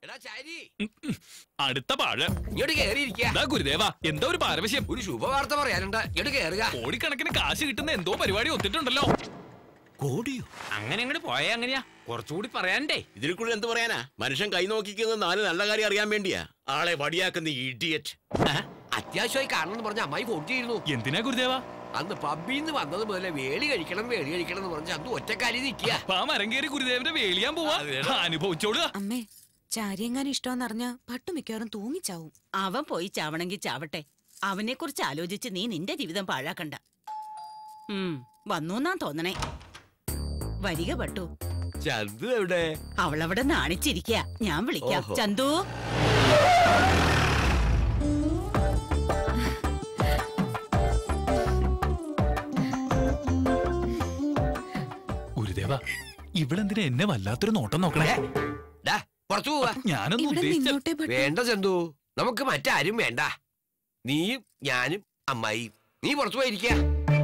എടാ ചാരി അടുത്ത പാഴ ഇങ്ങോട്ട് കേറിയിരിക്കുക എന്താ ഗുരുദേവ എന്താ ഒരു പാരവശ്യം ഒരു ശുഭവാർത്ത പറയാനുണ്ട് ഇങ്ങോട്ട് കേറുക കോടിക്കണക്കിന് കാശ് കിട്ടുന്ന എന്തോ പരിപാടി ഒത്തിട്ടുണ്ടല്ലോ കോടിയോ അങ്ങനെ അങ്ങോട്ട് പോയാ എങ്ങനെയാ കുറച്ചുകൂടി പറയാണ്ടേ ഇതിൽ കൂടെ എന്ത് പറയാനാ മനുഷ്യൻ കൈ നോക്കിക്കുന്നത് നാല് നല്ല കാര്യം അറിയാൻ വേണ്ടിയാ ആളെ വടിയാക്കുന്ന ഇഡിയറ്റ് അത്യാവശ്യമായി കാണണമെന്ന് പറഞ്ഞ അമ്മായി ഫോൺ ചെയ്തിരുന്നു എന്തിനാ ഗുരുദേവ അന്ന് പബ്ബിന്ന് വന്നത് മുതലേ വേളി കഴിക്കണം വേളി കഴിക്കണം എന്ന് പറഞ്ഞ് അന്ന് ഒറ്റക്കാരി നിൽക്കുക അപ്പൊ ആ മരം കയറി ഗുരുദേവന്റെ വേളിയാൻ പോവാ അനുഭവിച്ചോളുക അമ്മേ ചാരിയെങ്ങാനും ഇഷ്ടമെന്നറിഞ്ഞ പട്ടു മിക്കവാറും തൂങ്ങിച്ചാവും അവൻ പോയി ചാവണമെങ്കിൽ ചാവട്ടെ അവനെ കുറിച്ച് ആലോചിച്ച് നീ നിന്റെ ജീവിതം പാഴാക്കണ്ട ഉം വന്നു എന്നാ തോന്നണേ വരിക പട്ടു ചന്തു എവിടെ അവളവിടെ നാണിച്ചിരിക്ക ഞാൻ വിളിക്കാം ഓഹോ. ചന്തു ഗുരുദേവ ഇവളെന്തിനാ എന്നെ വല്ലാത്തൊരു നോട്ടം നോക്കണേ ഡാ പുറത്തു പോവാ ഞാനൊന്നും ഇവിടെ ഉദ്ദേശിച്ച നിന്നോട്ടെ പട്ടു വേണ്ട ചന്തു നമുക്ക് മറ്റാരും വേണ്ട നീയും ഞാനും അമ്മായിയും നീ പുറത്തു പോയിരിക്കുക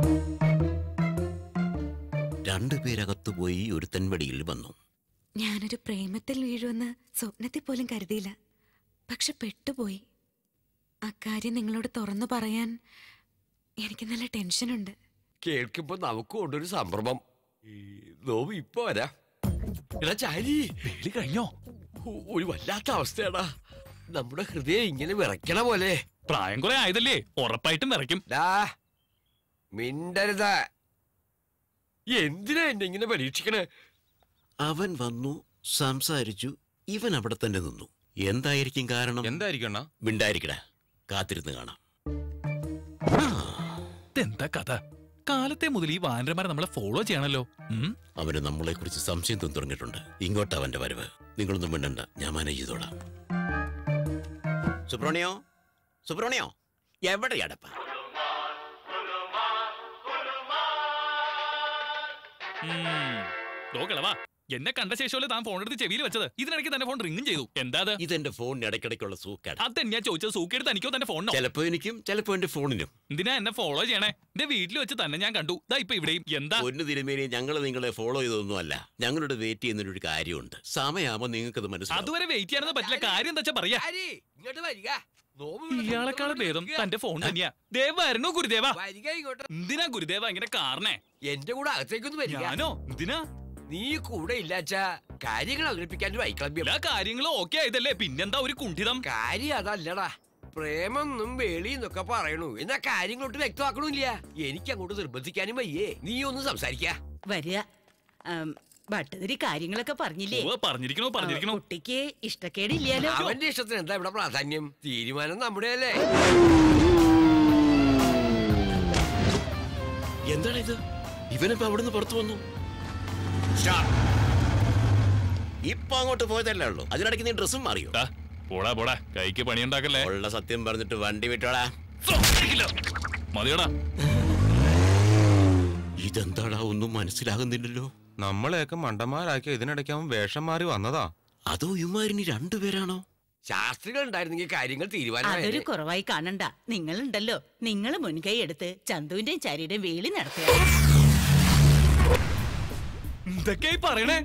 രണ്ടുപേരകത്തു പോയി ഒരു തെൻവടിയിൽ വന്നു ഞാനൊരു പ്രേമത്തിൽ വീഴുമെന്ന് സ്വപ്നത്തിൽ പോലും കരുതിയില്ല പക്ഷെ പെട്ടുപോയി അക്കാര്യം നിങ്ങളോട് തുറന്നു പറയാൻ എനിക്ക് നല്ല ടെൻഷനുണ്ട് കേൾക്കുമ്പോ നമുക്കും ഉണ്ടൊരു സംഭ്രമം ഈ നോവ് ഇപ്പൊ വരാം എടാ ചാരി വേളി കഴിഞ്ഞോ ഒ- ഒരു വല്ലാത്ത അവസ്ഥയാടാ നമ്മുടെ ഹൃദയം ഇങ്ങനെ വിറയ്ക്കണ പോലെ പ്രായം കുറെ ആയതല്ലേ ഉറപ്പായിട്ടും വിറയ്ക്കും ഡാ മിണ്ടരുത് എന്തിനാ എന്നെ ഇങ്ങനെ പരീക്ഷിക്കണേ അവൻ വന്നു സംസാരിച്ചു ഇവൻ അവിടെ തന്നെ നിന്നു എന്തായിരിക്കും കാരണം എന്തായിരിക്കും അണ്ണാ മിണ്ടായിരിക്കടാ കാത്തിരുന്ന് കാണാം ഇതെന്താ കഥ കാലത്തെ മുതൽ ഈ വാനരന്മാരെ നമ്മളെ ഫോളോ ചെയ്യണല്ലോ ഉം? അവന് നമ്മളെ കുറിച്ച് സംശയം തോന്നി തുടങ്ങിയിട്ടുണ്ട് ഇങ്ങോട്ട് അവന്റെ വരവ് നിങ്ങളൊന്നും മിണ്ടണ്ട ഞാൻ മാനേജ് ചെയ്തോളാം സുബ്രഹ്മണ്യോ സുബ്രഹ്മണ്യോ എവിടെയാടപ്പ ഉം. ദോ കിളവാ എന്നെ കണ്ട ശേഷമല്ലേ താൻ ഫോൺ എടുത്ത് ചെവിയിൽ വെച്ചത് ഇതിനിടയ്ക്ക് തന്നെ ഫോൺ റിങ്ങും ചെയ്തു എന്താ അത് ഇതെന്റെ ഫോണിന് ഇടയ്ക്കിടയ്ക്കുള്ള സൂക്കാട് അത് തന്നെയാ ചോദിച്ചത് സൂക്കെടുത്ത് എനിക്കോ തന്റെ ഫോണിനോ ചിലപ്പോ എനിക്കും ചിലപ്പോ എന്റെ ഫോണിനും എന്തിനാ എന്നെ ഫോളോ ചെയ്യണേ എന്റെ വീട്ടിൽ വെച്ച് തന്നെ ഞാൻ കണ്ടു ദാ ഇപ്പൊ ഇവിടെയും എന്താ പൊന്നു തിരുമേനി ഞങ്ങൾ നിങ്ങളെ ഫോളോ ചെയ്തൊന്നുമല്ല ഞങ്ങളുടെ വെയിറ്റ് ചെയ്യുന്നൊരു കാര്യമുണ്ട് സമയമാകുമ്പോൾ നിങ്ങൾക്കത് മനസ്സിലാവും അതുവരെ വെയിറ്റ് ചെയ്യാനൊന്നും പറ്റില്ല കാര്യം എന്താ വെച്ചാ പറയാ ചാരി ഇങ്ങോട്ട് വരിക നോവ് ഇവിടെ ഇയാളെക്കാളും ഭേദം ഇരിക്കുക. തന്റെ ഫോൺ തന്നെയാ ദേവായിരുന്നു ഗുരുദേവ വരിക ഇങ്ങോട്ട് എന്തിനാ ഗുരുദേവ ഇങ്ങനെ കാരണേ എന്റെ കൂടെ അകത്തേക്കൊന്ന് വരിക ഞാനോ എന്തിനാ നീ കൂടെ ഇല്ലാച്ചാ കാര്യങ്ങൾ അവതരിപ്പിക്കാൻ ഒരു വൈക്ലഭ്യം എല്ലാ കാര്യങ്ങളും ഓക്കെ ആയതല്ലേ പിന്നെന്താ ഒരു കുണ്ഠിതം കാര്യം അതല്ലടാ പ്രേമൊന്നും വേളി എന്നൊക്കെ പറയണു എന്നാ കാര്യങ്ങളൊട്ട് വ്യക്തമാക്കണില്ല എനിക്ക് അങ്ങോട്ട് നിർബന്ധിക്കാനും വയ്യേ നീ ഒന്ന് സംസാരിക്ക വരിക ആം, ഭട്ടതിരി കാര്യങ്ങളൊക്കെ പറഞ്ഞില്ലേ ഉവ്വ് പറഞ്ഞിരിക്കണോ പറഞ്ഞിരിക്കണോ കുട്ടിക്ക് ഇഷ്ടക്കേടില്ലാലോ അവന്റെ ഇഷ്ടത്തിന് എന്താ ഇവിടെ പ്രാധാന്യം തീരുമാനം നമ്മുടെ അല്ലേ എന്താണ് ഇത് ഇവനിപ്പോ അവിടുന്ന് പുറത്തു വന്നു ഇപ്പൊ അങ്ങോട്ട് പോയതല്ലേ ഉള്ളൂ അതിനിടയ്ക്ക് നീ ഡ്രസ്സും മാറിയോ ദാ, പോടാ പോടാ കൈക്ക് പണിയുണ്ടാക്കല്ലേ ഉള്ള സത്യം പറഞ്ഞിട്ട് വണ്ടി വിട്ടോടാ മതിയോടാ ഇതെന്താടാ ഒന്നും മനസ്സിലാകുന്നില്ലല്ലോ നമ്മളെയൊക്കെ മണ്ടന്മാരാക്കി ഇതിനിടയ്ക്ക് അവൻ വേഷം മാറി വന്നതാ അതോ ഇമാരിനി രണ്ടുപേരാണോ ശാസ്ത്രികൾ ഉണ്ടായിരുന്നെങ്കിൽ കാര്യങ്ങൾ അതൊരു തീരുമാനമായി കുറവായി കാണണ്ട നിങ്ങളുണ്ടല്ലോ നിങ്ങൾ മുൻകൈ എടുത്ത് ചന്തുവിന്റെയും ചാരിയുടെയും വേളി നടത്തുക എന്തൊക്കെ ഈ പറയണേ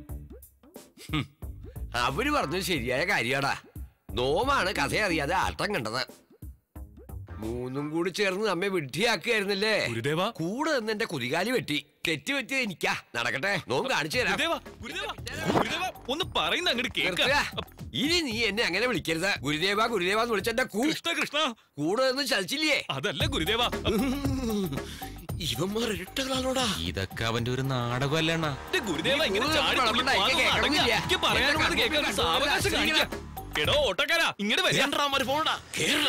അവര് പറഞ്ഞത് ശരിയായ കാര്യാടാ നോമാണ് കഥ അറിയാതെ ആട്ടം കണ്ടത് മൂന്നും കൂടി ചേർന്ന് നമ്മെ വിഡ്ഢിയാക്കുകയായിരുന്നില്ലേ ഗുരുദേവ കൂടെ നിന്ന് എന്റെ കുതികാലി വെട്ടി തെറ്റ് പറ്റിയത് എനിക്കാ നടക്കട്ടെ നോം കാണിച്ചു തരാം ഗുരുദേവ ഗുരുദേവ ഗുരുദേവ ഒന്ന് പറയുന്ന അങ്ങോട്ട് കേൾക്ക നിർത്തുക. ഇനി നീ എന്നെ അങ്ങനെ വിളിക്കരുത് ഗുരുദേവ ഗുരുദേവ എന്ന് വിളിച്ചെന്റെ കൂ കൃഷ്ണ കൃഷ്ണ കൂടെ നിന്ന് ചലിച്ചില്ലേ അതല്ല ഗുരുദേവ ഇവന്മാർ ഇരട്ടകളാണോടാ ഇതൊക്കെ അവന്റെ ഒരു നാടകമല്ല അണ്ണാ എന്റെ ഗുരുദേവ ഇങ്ങനെ കൂടുതൽ ചാടി തുള്ളി കുഴപ്പമില്ല, എനിക്ക് പോകാതെ കേൾക്കണമെന്നില്ല. അടങ്ങ്. എനിക്ക് പറയാനുള്ളത് കേൾക്കാൻ ഒരു സാവകാശം കാണിക്ക. എടോ ഓട്ടക്കാരാ ഇങ്ങോട്ട് വരിക പോണടാ കേരള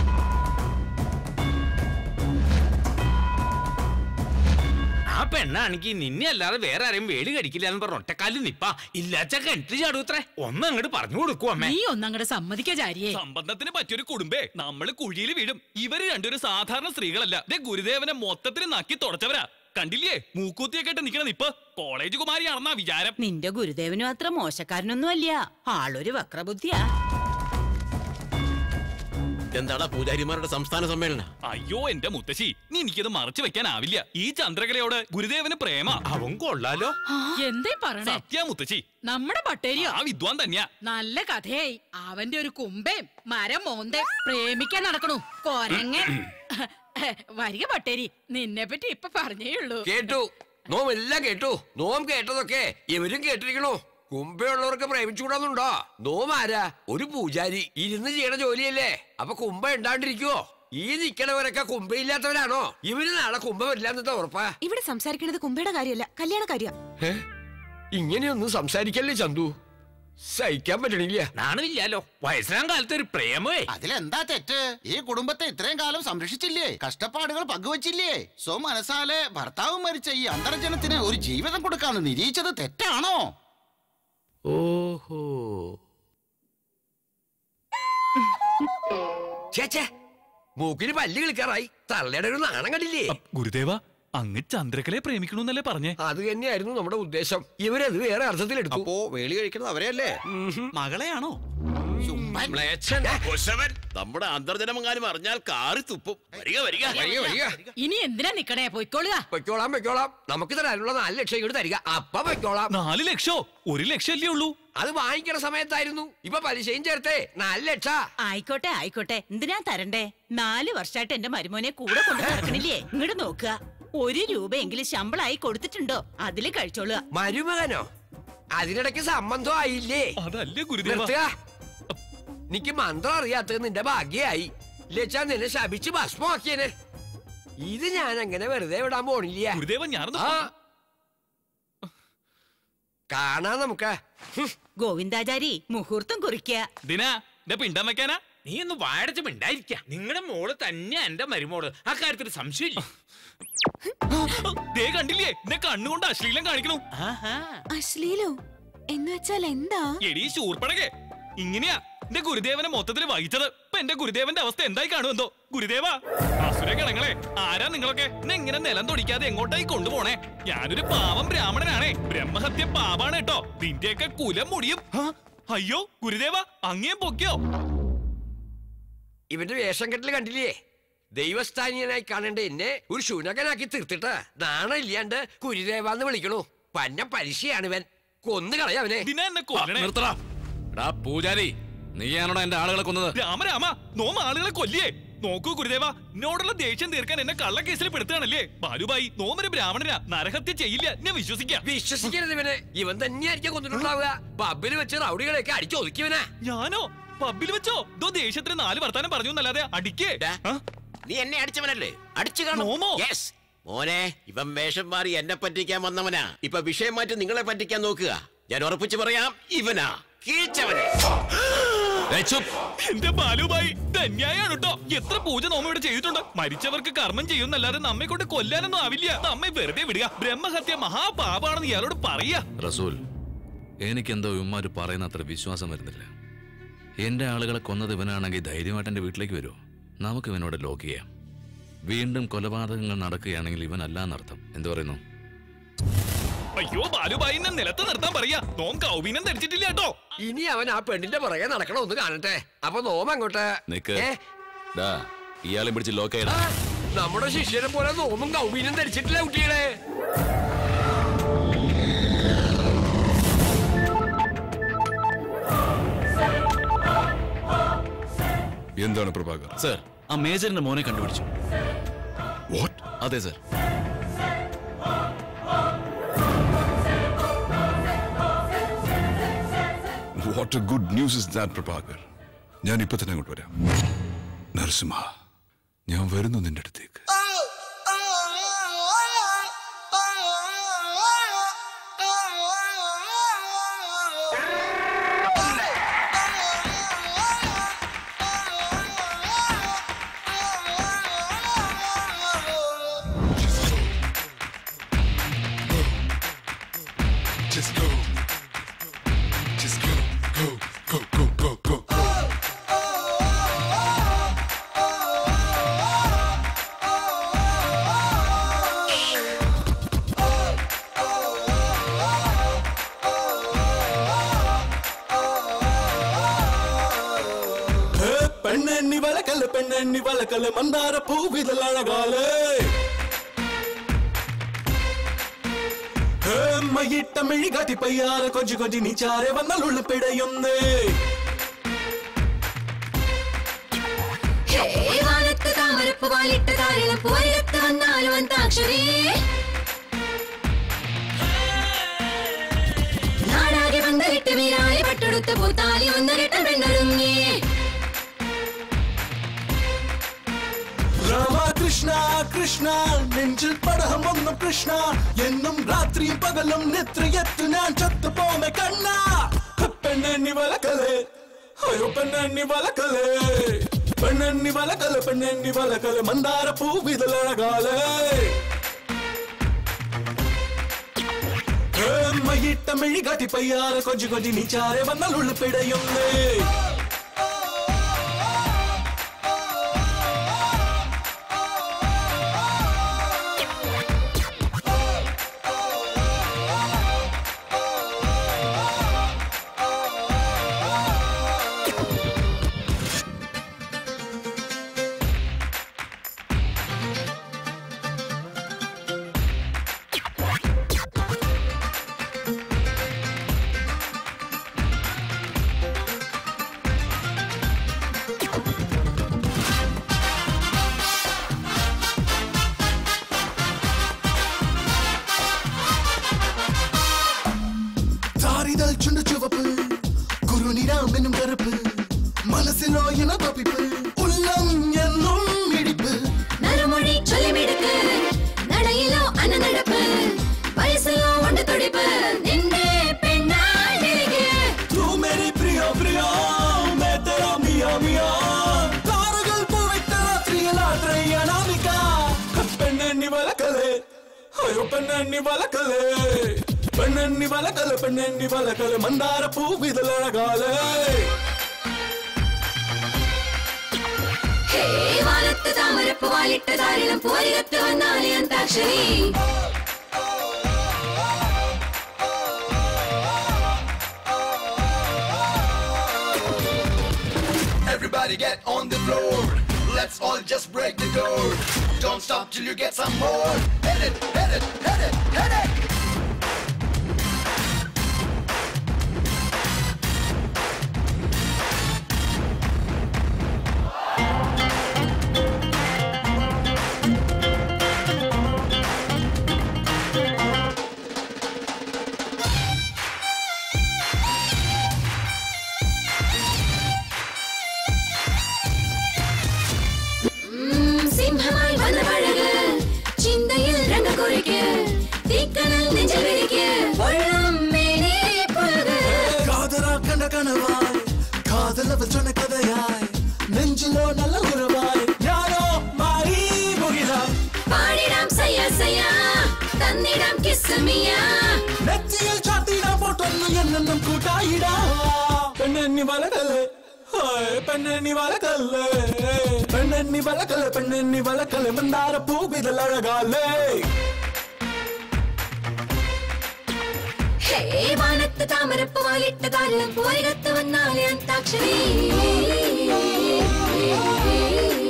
ആ പെണ്ണാണെങ്കി നിന്നെ അല്ലാതെ വേറെ ആരെയും വേടി കടിക്കില്ല എന്ന് പറഞ്ഞ ഒറ്റക്കാലിൽ നിപ്പാ ഇല്ലാച്ച കിണറ്റിൽ ചാടൂത്രേ ഒന്ന് അങ്ങോട്ട് പറഞ്ഞു കൊടുക്കൂ അമ്മേ നീ ഒന്നങ്ങടെ സമ്മതിക്ക ചാരിയേ സംബന്ധത്തിന് പറ്റിയൊരു കുടുംബേ നമ്മള് കുഴിയിൽ വീഴും ഇവര് രണ്ടൊരു സാധാരണ സ്ത്രീകളല്ല ദേ ഗുരുദേവനെ മൊത്തത്തിൽ നക്കി തുടച്ചവരാ കണ്ടില്ലേ മൂക്കൂത്തിയൊക്കെ ഇട്ട് നിക്കണ നിപ്പ് കോളേജ് കുമാരിയാണെന്നാ വിചാരം നിന്റെ ഗുരുദേവനും അത്ര മോശക്കാരനൊന്നും അല്ല ആളൊരു വക്രബുദ്ധിയാ ഇതെന്താടാ പൂജാരിമാരുടെ സംസ്ഥാന സമ്മേളനം അയ്യോ എന്റെ മുത്തശ്ശി നീ എനിക്കത് മറച്ചു വെക്കാനാവില്ല ഈ ചന്ദ്രകലയോട് ഗുരുദേവന് പ്രേമ അവൻ കൊള്ളാലോ എന്തേ പറയണേ സത്യ മുത്തശ്ശി നമ്മുടെ പട്ടേരിയോ ആ വിദ്വാൻ തന്നെയാ നല്ല കഥയായി അവന്റെ ഒരു കുമ്പേം മരം മോന്തേ പ്രേമിക്കാൻ നടക്കണു കൊരങ്ങ വരിക പട്ടേരി നിന്നെ പറ്റി ഇപ്പൊ പറഞ്ഞേ ഉള്ളൂ കേട്ടു നോം എല്ലാം കേട്ടു നോം കേട്ടതൊക്കെ ഇവരും കേട്ടിരിക്കണു കുംഭയുള്ളവർക്ക് പ്രേമിച്ചുകൂടാന്നുണ്ടോ നോം ആരാ ഒരു പൂജാരി ഇരുന്ന് ചെയ്യണ ജോലിയല്ലേ അപ്പൊ കുംഭ ഉണ്ടാണ്ടിരിക്കുവോ ഈ നിക്കണവരൊക്കെ കുംഭയില്ലാത്തവരാണോ ഇവര് നാളെ കുംഭ വരില്ലാന്നത്തെ ഉറപ്പാ ഇവിടെ സംസാരിക്കുന്നത് കുമ്പയുടെ കാര്യമല്ല കല്യാണ കാര്യ ഏ? ഇങ്ങനെയൊന്നും സംസാരിക്കല്ലേ ചന്തു സഹിക്കാൻ പറ്റണില്ല നാണില്ലാലോ വയസ്സാം കാലത്ത് ഒരു പ്രേമേ അതിലെന്താ തെറ്റ് ഈ കുടുംബത്തെ ഇത്രയും കാലം സംരക്ഷിച്ചില്ലേ കഷ്ടപ്പാടുകൾ പങ്കുവച്ചില്ലേ സ്വ മനസ്സാലെ ഭർത്താവ് മരിച്ച ഈ അന്തർജനത്തിന് ഒരു ജീവിതം കൊടുക്കാന്ന് നിരീക്ഷിച്ചത് തെറ്റാണോ ഓഹോ ചേച്ചേ മൂക്കിന് പല്ല് കളിക്കാറായി തള്ളയുടെ ഒരു നാണം കണ്ടില്ലേ ഗുരുദേവ അങ്ങ് ചന്ദ്രകലയെ പ്രേമിക്കണമെന്നല്ലേ പറഞ്ഞേ അത് തന്നെയായിരുന്നു നമ്മുടെ ഉദ്ദേശം ഇവരത് വേറെ അർത്ഥത്തിലെടുത്തു അപ്പോ വേളി കഴിക്കുന്നത് അവരെയല്ലേ മകളെയാണോ മ്ലേച്ഛൻ, കുശവൻ. നമ്മുടെ അന്തർജനമെങ്ങാനും അറിഞ്ഞാൽ കാറി തുപ്പും വരിക വരിക വരിക വരിക ഇനി എന്തിനാ നിക്കണേ പൊയ്ക്കോളുക വെക്കോളാം വെക്കോളാം നമുക്ക് തരാനുള്ള നാല് ലക്ഷം ഇങ്ങോട്ട് തരിക അപ്പ വെക്കോളാം നാല് ലക്ഷോ ഒരു ലക്ഷം അല്ലേ ഉള്ളൂ അത് വാങ്ങിക്കണ സമയത്തായിരുന്നു ഇപ്പൊ പലിശയും ചേർത്തേ നാല് ലക്ഷ ആയിക്കോട്ടെ ആയിക്കോട്ടെ എന്തിനാ തരണ്ടേ നാല് വർഷമായിട്ട് എന്റെ മരുമോനെ കൂടെ കൊണ്ട് നടക്കണില്ലേ ഇങ്ങോട്ട് നോക്കുക ഒരു രൂപയെങ്കിലും ശമ്പളമായി കൊടുത്തിട്ടുണ്ടോ അതില് കഴിച്ചോളുക മരുമകനോ അതിനിടയ്ക്ക് സംബന്ധം ആയില്ലേ അതല്ലേ ഗുരുദേവ നിർത്തുക നിക്ക് മന്ത്രം അറിയാത്തത് നിന്റെ ഭാഗ്യായി ലക്ഷ നിന്നെ ശപിച്ച് ഭസ്മമാക്കിയനെ ഇത് ഞാൻ അങ്ങനെ വെറുതെ വിടാൻ പോണില്ല ഗുരുദേവൻ ഞാനൊന്ന് ആ കാണാം നമുക്ക് ഹും. ഗോവിന്ദാചാരി മുഹൂർത്തം കുറിക്കുക ദിനാ എന്റെ പിണ്ടം വെക്കാനാ നീ ഒന്ന് വാഴച്ച് മിണ്ടായിരിക്ക നിങ്ങളുടെ മോള് തന്നെ എന്റെ മരുമോള് ആ കാര്യത്തിൽ സംശയമില്ല ദേ കണ്ടില്ലേ എന്നെ കണ്ണുകൊണ്ട് അശ്ലീലം കാണിക്കണു ആഹാ അശ്ലീലോ എന്ന് വെച്ചാൽ എന്താ എടീ ശൂർപ്പടകെ ഇങ്ങനെയാ എന്റെ ഗുരുദേവനെ മൊത്തത്തിൽ വഹിച്ചത് ഇപ്പൊ എന്റെ ഗുരുദേവന്റെ അവസ്ഥ എന്തായി കാണുമെന്തോ ഗുരുദേവ അസുര ഗണങ്ങളെ ആരാ നിങ്ങളൊക്കെ എന്നെ ഇങ്ങനെ നിലം തൊടിക്കാതെ എങ്ങോട്ടായി കൊണ്ടുപോണേ ഞാനൊരു പാവം ബ്രാഹ്മണനാണേ ബ്രഹ്മഹത്യ പാപാണ് കേട്ടോ നിന്റെയൊക്കെ കുലം മുടിയും ആ, അയ്യോ ഗുരുദേവ അങ്ങേം പൊക്കിയോ ഇവന്റെ വേഷം കെട്ടല് കണ്ടില്ലേ ദൈവസ്ഥാനീയനായി കാണേണ്ട എന്നെ ഒരു ശുനകനാക്കി തീർത്തിട്ട് നാണം ഇല്ലാണ്ട് കുരുദേവാന്ന് വിളിക്കണു പന്ന പലിശയാണ് ഇവൻ കൊന്നു കളയവനെ ദിന എന്നെ കൊല്ലണേ നിർത്തടാ എടാ പൂജാരി നീയാണോടാ എന്റെ ആളുകളെ കൊന്നത് രാമ രാമ നോമ ആളുകളെ കൊല്ലിയേ നോക്കൂ ഗുരുദേവ എന്നോടുള്ള ദേഷ്യം തീർക്കാൻ എന്നെ കള്ളക്കേസിൽ പെടുത്തുകയാണല്ലേ ബാലുബായി നോമൊരു ബ്രാഹ്മണനാ നരഹത്യ ചെയ്യില്ല ഞാൻ വിശ്വസിക്കാം വിശ്വസിക്കരുത് ഇവനെ ഇവൻ തന്നെയായിരിക്കും കൊന്നിട്ടുണ്ടാവുക പബ്ബിൽ വെച്ച് റൗഡികളെയൊക്കെ അടിച്ചു ഒതുക്കിയവനാ ഞാനോ പബ്ബിൽ വെച്ചോ ദോ ദേഷ്യത്തിന് നാല് വർത്താനം പറഞ്ഞു എന്നല്ലാതെ അടിക്കേ ഡാ. ആ? നീ എന്നെ അടിച്ചവനല്ലേ അടിച്ചു കാണും നോമോ? യെസ് മോനെ ഇവൻ വേഷം മാറി എന്നെ പറ്റിക്കാൻ വന്നവനാ ഇപ്പൊ വിഷയം മാറ്റി നിങ്ങളെ പറ്റിക്കാൻ നോക്കുക ഞാൻ ഉറപ്പിച്ചു പറയാം ഇവനാ കീഴ്ച്ചവനെ ഏയ് ചുപ്പ്. എന്റെ ബാലുബായി ധന്യായാണ് കേട്ടോ എത്ര പൂജ നോമ ഇവിടെ ചെയ്തിട്ടുണ്ട് മരിച്ചവർക്ക് കർമ്മം ചെയ്യുന്നല്ലാതെ നമ്മെ കൊണ്ട് കൊല്ലാനൊന്നും ആവില്ല നമ്മെ വെറുതെ വിടുക ബ്രഹ്മഹത്യ മഹാപാപാണെന്ന് ഇയാളോട് പറയാ റസൂൽ എനിക്കെന്തോ ഇവന്മാര് പറയുന്ന അത്ര വിശ്വാസം വരുന്നില്ല എന്റെ ആളുകളെ കൊന്നത് ഇവനാണെങ്കിൽ ധൈര്യമായിട്ട് എന്റെ വീട്ടിലേക്ക് വരുമോ നമുക്ക് ഇവനോട് ലോക്ക് ചെയ്യാം വീണ്ടും കൊലപാതകങ്ങൾ നടക്കുകയാണെങ്കിൽ ഇവനല്ലാന്നർത്ഥം എന്തു പറയുന്നു അയ്യോ ബാലുബായിനെ നിലത്ത് നിർത്താൻ പറയാ നോം കൗബീനം ധരിച്ചിട്ടില്ല കേട്ടോ ഇനി അവൻ ആ പെണ്ണിന്റെ പുറകെ നടക്കണ ഒന്ന് കാണട്ടെ അപ്പൊ നോമ അങ്ങോട്ട് നിക്ക് ഏ? ഡാ ഇയാളെ പിടിച്ച് ലോക്ക് ആ, ചെയ്യടാ നമ്മുടെ ശിഷ്യനെ പോലെ നോമും കൗമീനും ധരിച്ചിട്ടില്ല കുട്ടികളെ എന്താണ് പ്രഭാകർ സർ ആ മേജറിന്റെ മോനെ കണ്ടുപിടിച്ചു വാട്ട് അതെ sir what a good news is that Prabhakar ഞാൻ ഇപ്പൊ തന്നെ അങ്ങോട്ട് വരാം നരസിംഹ ഞാൻ വരുന്നു നിന്റെ അടുത്തേക്ക് Just go. Just go, go, go, go, go, go, go. പെണ്ണെണ്ണി വലക്കല് പെണ്ണെണ്ണി വലക്കല് മന്ദാര പൂവിതലഴകാലേ മയിട്ട മെഴി കാട്ടി പയ്യാറെ കൊഞ്ചു കൊഞ്ചി നീ ചാരെ വന്നാൽ ഉള്ളു പിടയുന്നേ വാനത്ത് താമരപ്പ് വാലിട്ട താരളം പോരത്ത് വന്നാലും അന്താക്ഷരി നാടാകെ പന്തലിട്ട് വീരാളി പട്ടെടുത്ത് പൂത്താലി ഒന്നരട്ട പെണ്ണൊരുങ്ങി രാമകൃഷ്ണ കൃഷ്ണ നെഞ്ചിൽ പടഹം ഒന്നും കൃഷ്ണ എന്നും രാത്രിയും പകലും നെത്രയത്ത് ഞാൻ ചത്തുപോമെ കണ്ണ പെണ്ണെണ്ണി വലക്കലേ അയ്യോ പെണ്ണെണ്ണി വലക്കലേ പെണ്ണെണ്ണി വലക്കല പെണ്ണെണ്ണി വലക്കല മന്ദാര പൂവിതലഴകാലേ മയിട്ട മെഴി കാട്ടി പയ്യാറെ കൊഞ്ചു കൊഞ്ചി നീ ചാരെ വന്നാൽ ഉള്ളു പിടയുന്നേ താരിതൽ ചുണ്ട് ചുവപ്പ് കുറുനിരാമനും കറുപ്പ് മനസ്സിലോ ഇന പപ്പിപ്പ് ഉള്ളം എന്നും ഇടിപ്പ് നറുമൊഴി ചൊല്ലിമിടുക്ക് നടയിലോ അനനടപ്പ് വയസ്സിലോ ഉണ്ട് തുടിപ്പ് നിന്റെ പെണ്ണാടിരികെ തൂ മേരി പ്രിയ പ്രിയ മേ തെരാ മിയ മിയ താരകൾ പൂവിട്ട രാത്രിയിൽ ആത്രയ്യനാമിക പെണ്ണെണ്ണി വലക്കലേ അയ്യോ പെണ്ണെണ്ണി വലക്കലേ പെണ്ണെണ്ണി വലക്കല പെണ്ണെണ്ണി വലക്കല മന്ദാര പൂവിതലഴകാലേ ഹേ വാനത്ത് താമരപ്പ് വാലിട്ട താരളം പോരത്ത് വന്നാലേ antakshari Everybody get on the floor. Let's all just break the door. Don't stop till you get some more. Hit it, hit it, hit it, hit it. ഉം, സിംഹമായി വന്ന പഴക് ചിന്തയിൽ രണ്ടു കുറിക്ക് തീക്കനൽ നെഞ്ചിൽ വിരിക്ക് പൊള്ളും മേനേ പുലക് കാതറാക്കണ്ട കനവായി കാതലവൽ ചൊന്ന കഥയായി നെഞ്ചിലോ നല്ല ഉറവായി ഞാനോ മാറി മുകില പാടിടാം സയ്യ സയ്യ തന്നിടാം കിസ്മിയ നെറ്റിയിൽ ചാത്തിടാൻ പോട്ടൊന്നു എന്നെന്നും കൂട്ടായിടാ പെണ്ണെണ്ണി വലകല്ലേ ഹായ് പെണ്ണെണ്ണി വലകല്ലേ പെണ്ണെണ്ണി വലകല്ലേ പെണ്ണെണ്ണി വലകല്ലേ മന്ദാര പൂവിതലഴകാലേ ഹേ വാനത്ത് താമരപ്പ് വാലിട്ട താരളം പോരത്ത് വന്നാലേ അന്താക്ഷരി